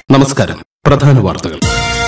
നമസ്കാരം പ്രധാന വാർത്തകൾ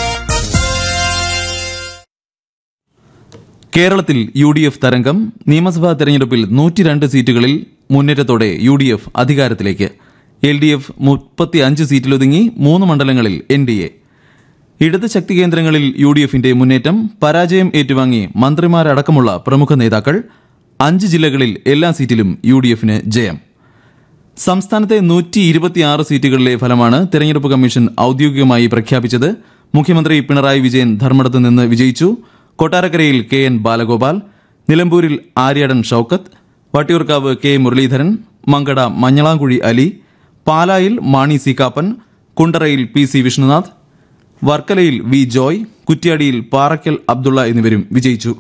കേരളത്തിൽ യു ഡി എഫ് തരംഗം നിയമസഭാ തെരഞ്ഞെടുപ്പിൽ നൂറ്റിരണ്ട് സീറ്റുകളിൽ മുന്നേറ്റത്തോടെ യു ഡി എഫ് അധികാരത്തിലേക്ക് എൽ ഡി എഫ് മുപ്പത്തിയഞ്ച് സീറ്റിലൊതുങ്ങി മൂന്ന് മണ്ഡലങ്ങളിൽ എൻ ഡി എ ഇടത് ശക്തി കേന്ദ്രങ്ങളിൽ യു ഡി എഫിന്റെ മുന്നേറ്റം പരാജയം ഏറ്റുവാങ്ങി മന്ത്രിമാരടക്കമുള്ള പ്രമുഖ നേതാക്കൾ അഞ്ച് ജില്ലകളിൽ എല്ലാ സീറ്റിലും യു ഡി എഫിന് ജയം സംസ്ഥാനത്തെ നൂറ്റി ഇരുപത്തിയാറ് സീറ്റുകളിലെ ഫലമാണ് തെരഞ്ഞെടുപ്പ് കമ്മീഷൻ ഔദ്യോഗികമായി പ്രഖ്യാപിച്ചത് മുഖ്യമന്ത്രി പിണറായി വിജയൻ ധർമ്മടത്ത് നിന്ന് വിജയിച്ചു കൊട്ടാരക്കരയിൽ കെ എൻ ബാലഗോപാൽ നിലമ്പൂരിൽ ആര്യാടൻ ഷൌക്കത്ത് വട്ടിയൂർക്കാവ് കെ മുരളീധരൻ മങ്കട മഞ്ഞളാംകുഴി അലി പാലായിൽ മാണി സി കാപ്പൻ കുണ്ടറയിൽ പി സി വിഷ്ണുനാഥ് വർക്കലയിൽ വി ജോയ് കുറ്റ്യാടിയിൽ പാറയ്ക്കൽ അബ്ദുള്ള എന്നിവരും വിജയിച്ചു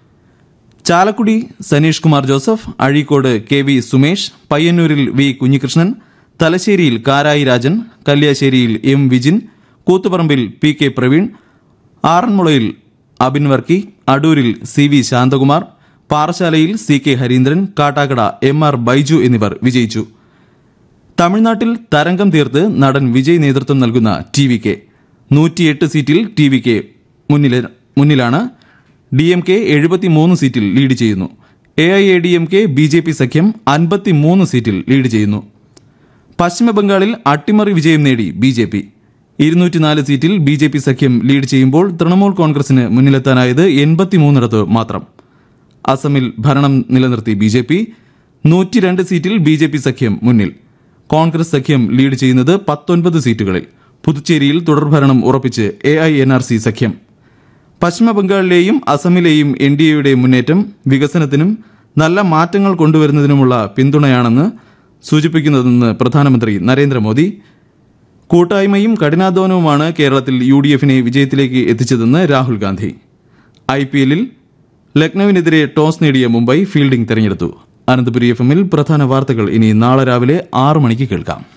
Chalakudy Saneesh Kumar Joseph Azhikode K V Sumesh പയ്യന്നൂരിൽ വി കുഞ്ഞികൃഷ്ണൻ തലശ്ശേരിയിൽ കാരായി രാജൻ കല്യാശ്ശേരിയിൽ എം വിജിൻ കൂത്തുപറമ്പിൽ പി കെ പ്രവീൺ ആറന്മുളയിൽ അബിൻ വർക്കി അടൂരിൽ സി വി ശാന്തകുമാർ പാറശാലയിൽ C K Hareendran Kattakada M R Baiju എന്നിവർ വിജയിച്ചു തമിഴ്നാട്ടിൽ തരംഗം തീർത്ത് നടൻ വിജയ് നേതൃത്വം നൽകുന്ന ടി വി കെ നൂറ്റിയെട്ട് സീറ്റിൽ ടി വി കെ മുന്നിലാണ് ഡി എം കെ എഴുപത്തിമൂന്ന് സീറ്റിൽ ലീഡ് ചെയ്യുന്നു A I A D M K B J P സഖ്യം അൻപത്തിമൂന്ന് സീറ്റിൽ ലീഡ് ചെയ്യുന്നു പശ്ചിമബംഗാളിൽ അട്ടിമറി വിജയം നേടി ബി ജെ പി ഇരുന്നൂറ്റിനാല് സീറ്റിൽ ബി ജെ പി സഖ്യം ലീഡ് ചെയ്യുമ്പോൾ തൃണമൂൽ കോൺഗ്രസിന് മുന്നിലെത്താനായത് എൺപത്തിമൂന്നിടത്ത് മാത്രം അസമിൽ ഭരണം നിലനിർത്തി ബി ജെ പി നൂറ്റിരണ്ട് സീറ്റിൽ ബി ജെ പി സഖ്യം മുന്നിൽ കോൺഗ്രസ് സഖ്യം ലീഡ് ചെയ്യുന്നത് പത്തൊൻപത് സീറ്റുകളിൽ പുതുച്ചേരിയിൽ തുടർഭരണം ഉറപ്പിച്ച് A I N R C സഖ്യം പശ്ചിമബംഗാളിലെയും അസമിലെയും എൻ ഡി എയുടെ മുന്നേറ്റം വികസനത്തിനും നല്ല മാറ്റങ്ങൾ കൊണ്ടുവരുന്നതിനുമുള്ള പിന്തുണയാണെന്ന് സൂചിപ്പിക്കുന്നതെന്ന് പ്രധാനമന്ത്രി നരേന്ദ്രമോദി കൂട്ടായ്മയും കഠിനാധ്വാനവുമാണ് കേരളത്തിൽ യു ഡി എഫിനെ വിജയത്തിലേക്ക് എത്തിച്ചതെന്ന് രാഹുൽ ഗാന്ധി ഐ പി എല്ലിൽ ലക്നൌവിനെതിരെ ടോസ് നേടിയ മുംബൈ ഫീൽഡിംഗ് തെരഞ്ഞെടുത്തു അനന്തപുരി എഫ് എമ്മിൽ പ്രധാന വാർത്തകൾ ഇനി നാളെ രാവിലെ ആറ് മണിക്ക് കേൾക്കാം